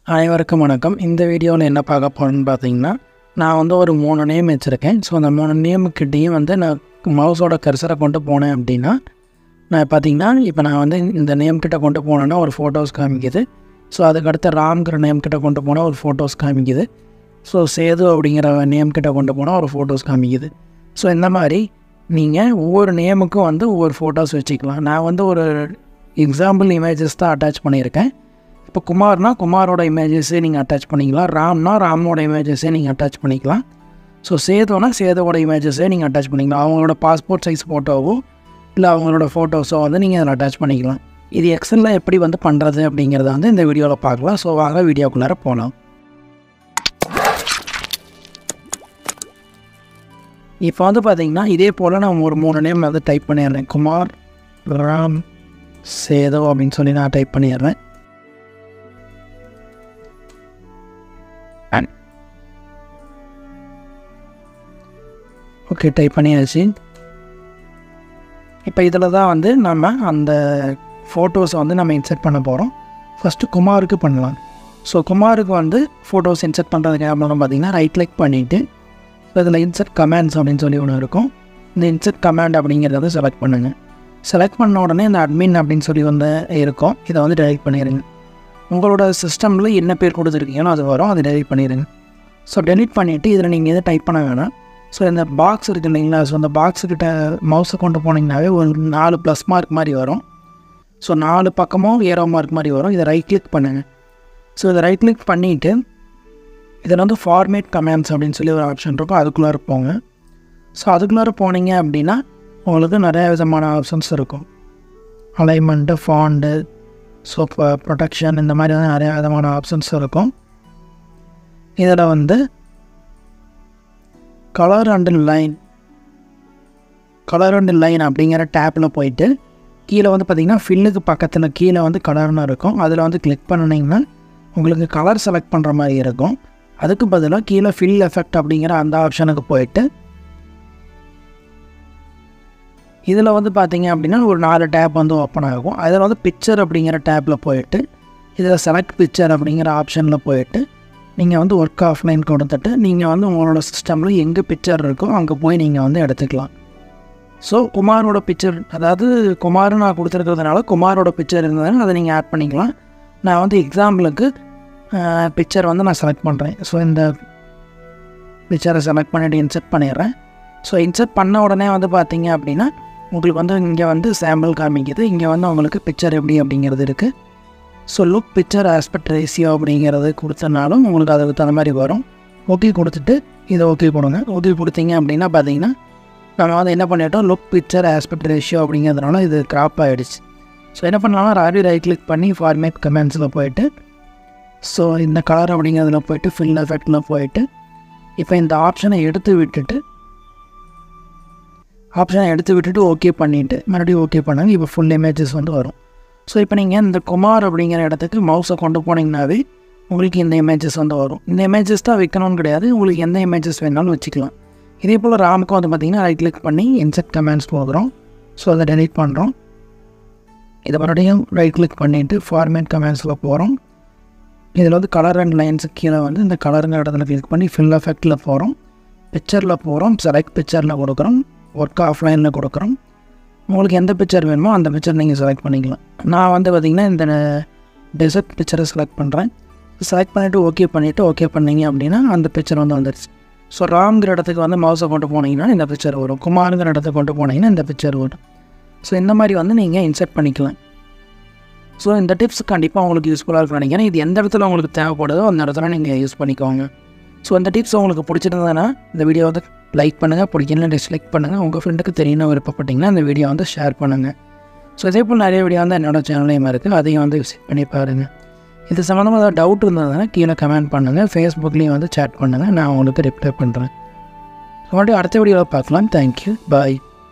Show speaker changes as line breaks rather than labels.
அனைவருக்கும் வணக்கம் இந்த வீடியோவில் என்ன பார்க்க போகிறேன்னு பார்த்தீங்கன்னா நான் வந்து ஒரு மூணு நேம் வச்சுருக்கேன் ஸோ அந்த மூணு நேமுக்கிட்டேயும் வந்து நான் மவுஸோட கர்சரை கொண்டு போனேன் அப்படின்னா நான் பார்த்தீங்கன்னா இப்போ நான் வந்து இந்த நேம் கிட்ட கொண்டு போனேன்னா ஒரு ஃபோட்டோஸ் காமிக்குது ஸோ அதுக்கடுத்து ராம்ங்கிற நேம் கிட்ட கொண்டு போனால் ஒரு ஃபோட்டோஸ் காமிக்குது ஸோ சேது அப்படிங்கிற நேம் கிட்ட கொண்டு போனால் ஒரு ஃபோட்டோஸ் காமிக்குது ஸோ இந்த மாதிரி நீங்கள் ஒவ்வொரு நேமுக்கும் வந்து ஒவ்வொரு ஃபோட்டோஸ் வச்சுக்கலாம் நான் வந்து ஒரு எக்ஸாம்பிள் இமேஜஸ் தான் அட்டாச் பண்ணியிருக்கேன் இப்போ குமார்னா குமாரோட இமேஜஸே நீங்கள் அட்டாச் பண்ணிக்கலாம் ராம்னா ராமோட இமேஜஸே நீங்கள் அட்டாச் பண்ணிக்கலாம் ஸோ சேதுனா சேதுவோட இமேஜஸே நீங்கள் அட்டாச் பண்ணிக்கலாம் அவங்களோட பாஸ்போர்ட் சைஸ் ஃபோட்டோவோ இல்லை அவங்களோட ஃபோட்டோஸோ வந்து நீங்கள் அதில் அட்டாச் பண்ணிக்கலாம் இது எக்ஸலில் எப்படி வந்து பண்ணுறது அப்படிங்கிறத வந்து இந்த வீடியோவில் பார்க்கலாம் ஸோ வாங்க வீடியோக்குள்ளார போகலாம் இப்போ வந்து பார்த்தீங்கன்னா இதே போல் நான் ஒரு மூணு நேம் வந்து டைப் பண்ணிடுறேன் குமார் ராம் சேதோ அப்படின்னு சொல்லி நான் டைப் பண்ணிடுறேன் ஓகே டைப் பண்ணியாச்சு இப்போ இதில் தான் வந்து நம்ம அந்த ஃபோட்டோஸை வந்து நம்ம இன்செர்ட் பண்ண போகிறோம் ஃபஸ்ட்டு குமாருக்கு பண்ணலாம் ஸோ குமாருக்கு வந்து ஃபோட்டோஸ் இன்செர்ட் பண்ணுறதுக்கு என்ன பார்த்தீங்கன்னா ரைட் கிளிக் பண்ணிவிட்டு ஸோ இதில் இன்செர்ட் கமெண்ட்ஸ் அப்படின்னு சொல்லி ஒன்று இருக்கும் இந்த இன்செர்ட் கமெண்ட் அப்படிங்கிறத வந்து செலக்ட் பண்ணுங்கள் செலக்ட் பண்ண உடனே இந்த அட்மின் அப்படின்னு சொல்லி வந்து இருக்கும் இதை வந்து டெலிட் பண்ணிடுங்க உங்களோட சிஸ்டமில் என்ன பேர் கொடுத்துருக்கீங்களோ அது வரும் அதை டெலிட் பண்ணிடுங்க ஸோ டெலிட் பண்ணிவிட்டு இதில் நீங்கள் எதுவும் டைப் பண்ண வேணாம் ஸோ இந்த பாக்ஸ் இருக்குது இல்லைங்களா ஸோ அந்த பாக்ஸுக்கிட்ட மவுஸை கொண்டு போனீங்கன்னாவே ஒரு நாலு ப்ளஸ் மார்க் மாதிரி வரும் ஸோ நாலு பக்கமும் ஏரோ மார்க் மாதிரி வரும் இதை ரைட் கிளிக் பண்ணுங்கள் ஸோ இதை ரைட் கிளிக் பண்ணிவிட்டு இதில் வந்து ஃபார்மேட் கமெண்ட்ஸ் அப்படின்னு சொல்லி ஒரு ஆப்ஷன் இருக்கும் அதுக்குள்ளார போங்க ஸோ அதுக்குள்ளார போனீங்க அப்படின்னா உங்களுக்கு நிறைய விதமான ஆப்ஷன்ஸ் இருக்கும் அலைன்மெண்ட்டு ஃபாண்டு ஸோ இப்போ ப்ரொடெக்ஷன் இந்த மாதிரி வந்து நிறைய விதமான ஆப்ஷன்ஸ் இருக்கும் இதில் வந்து colour and line colour and line அப்படிங்கிற டேப்பில் போயிட்டு கீழே வந்து பார்த்திங்கன்னா ஃபில்லுக்கு பக்கத்தில் கீழே வந்து கலர்னு இருக்கும் அதில் வந்து கிளிக் பண்ணினீங்கன்னா உங்களுக்கு கலர் செலக்ட் பண்ணுற மாதிரி இருக்கும் அதுக்கு பதிலாக கீழே ஃபில் எஃபெக்ட் அப்படிங்கிற அந்த ஆப்ஷனுக்கு போயிட்டு இதில் வந்து பார்த்தீங்க அப்படின்னா ஒரு நாலு டேப் வந்து ஓப்பன் ஆகும் அதில் வந்து பிக்சர் அப்படிங்கிற டேப்பில் போயிட்டு இதில் செலக்ட் பிக்சர் அப்படிங்கிற ஆப்ஷனில் போயிட்டு நீங்கள் வந்து ஒர்க் ஆஃப்லைன் கொடுத்துட்டு நீங்கள் வந்து உங்களோட சிஸ்டமில் எங்கே பிக்சர் இருக்கோ அங்கே போய் நீங்கள் வந்து எடுத்துக்கலாம் ஸோ குமாரோட பிக்சர் அதாவது குமார் நான் கொடுத்துருக்கிறதுனால குமாரோட பிக்சர் இருந்ததுன்னா அதை நீங்கள் ஆட் பண்ணிக்கலாம் நான் வந்து எக்ஸாம்பிளுக்கு பிக்சர் வந்து நான் செலக்ட் பண்ணுறேன் ஸோ இந்த பிக்சரை செலக்ட் பண்ணிவிட்டு இன்செர்ட் பண்ணிடுறேன் ஸோ இன்செர்ட் பண்ண உடனே வந்து பார்த்தீங்க அப்படின்னா உங்களுக்கு வந்து இங்கே வந்து சாம்பிள் காமிக்குது இங்கே வந்து உங்களுக்கு பிக்சர் எப்படி அப்படிங்கிறது இருக்குது so look picture aspect ratio அப்படிங்கிறது கொடுத்தனாலும் உங்களுக்கு அதுக்கு தகுந்த மாதிரி வரும் ஓகே கொடுத்துட்டு இதை ஓகே கொடுங்க ஓகே கொடுத்தீங்க அப்படின்னா பார்த்தீங்கன்னா நம்ம வந்து என்ன பண்ணிட்டோம் லுக் பிக்சர் ஆஸ்பெக்ட் ரேஷியோ அப்படிங்கிறதுனால இது கிராப் ஆகிடுச்சு ஸோ என்ன பண்ணலாம் ராரி ரைட் கிளிக் பண்ணி ஃபார்மேட் கமெண்ட்ஸில் போயிட்டு ஸோ இந்த கலர் அப்படிங்கிறதுல போயிட்டு ஃபில் எஃபெக்டில் போயிட்டு இப்போ இந்த ஆப்ஷனை எடுத்து விட்டுட்டு ஆப்ஷனை எடுத்து விட்டுட்டு ஓகே பண்ணிவிட்டு மறுபடியும் ஓகே பண்ணாங்க இப்போ ஃபுல் இமேஜஸ் வந்து வரும் ஸோ இப்போ நீங்கள் இந்த குமார் அப்படிங்கிற இடத்துக்கு மவுஸை கொண்டு போனீங்கன்னாவே உங்களுக்கு இந்த இமேஜஸ் வந்து வரும் இந்த இமேஜஸ் தான் வைக்கணும்னு கிடையாது உங்களுக்கு எந்த இமேஜஸ் வேணாலும் வச்சுக்கலாம் இதே போல் ராமுக்கும் வந்து பார்த்திங்கன்னா ரைட் கிளிக் பண்ணி இன்செர்ட் கமெண்ட்ஸ் போகிறோம் ஸோ அதை டெலிட் பண்ணுறோம் இதை மறுபடியும் ரைட் கிளிக் பண்ணிவிட்டு ஃபார்மேட் கமெண்ட்ஸில் போகிறோம் இதில் வந்து கலர் அண்ட் லைன்ஸுக்கு கீழே வந்து இந்த கலருங்கிற இடத்துல கிளிக் பண்ணி ஃபில் எஃபெக்டில் போகிறோம் பிக்சரில் போகிறோம் செலக்ட் பிக்சரில் கொடுக்குறோம் ஒர்க் ஆஃப்லைனில் கொடுக்குறோம் உங்களுக்கு எந்த பிக்சர் வேணுமோ அந்த பிக்சர் நீங்கள் செலக்ட் பண்ணிக்கலாம் நான் வந்து பார்த்திங்கன்னா இந்த டெசர்ட் பிக்சரை செலக்ட் பண்ணுறேன் செலக்ட் பண்ணிவிட்டு ஓகே பண்ணிவிட்டு ஓகே பண்ணிங்க அப்படின்னா அந்த பிக்சர் வந்து வந்துடுச்சு ஸோ ராம்ங்கிற இடத்துக்கு வந்து மவுஸை கொண்டு போனீங்கன்னா இந்த பிக்சர் வரும் குமாருங்கிற இடத்துக்கு கொண்டு போனீங்கன்னா இந்த பிக்சர் வரும் ஸோ இந்த மாதிரி வந்து நீங்கள் இன்செர்ட் பண்ணிக்கலாம் ஸோ இந்த டிப்ஸ் கண்டிப்பாக உங்களுக்கு யூஸ்ஃபுல்லாக இருக்கும் நினைக்கிறேன் இது எந்த இடத்துல உங்களுக்கு தேவைப்படுதோ அந்த இடத்துல நீங்கள் யூஸ் பண்ணிக்கோங்க ஸோ இந்த டிப்ஸ் உங்களுக்கு பிடிச்சிருந்ததுன்னா இந்த வீடியோ வந்து லைக் பண்ணுங்கள் பிடிக்கணும் டிஸ்லைக் பண்ணுங்கள் உங்கள் ஃப்ரெண்டுக்கு தெரியணும் விருப்பப்பட்டிங்கன்னா இந்த வீடியோ வந்து ஷேர் பண்ணுங்கள் ஸோ இதே போல் நிறைய வீடியோ வந்து என்னோடய சேனல்லையும் இருக்குது அதையும் வந்து விசிட் பண்ணி பாருங்கள் இது சம்மந்தமாக ஏதாவது டவுட் இருந்ததுன்னா கீழே கமெண்ட் பண்ணுங்கள் ஃபேஸ்புக்லேயும் வந்து சேட் பண்ணுங்கள் நான் உங்களுக்கு ரிப்ளை பண்ணுறேன் ஸோ மறுபடியும் அடுத்த வீடியோவில் பார்க்கலாம் தேங்க்யூ பாய்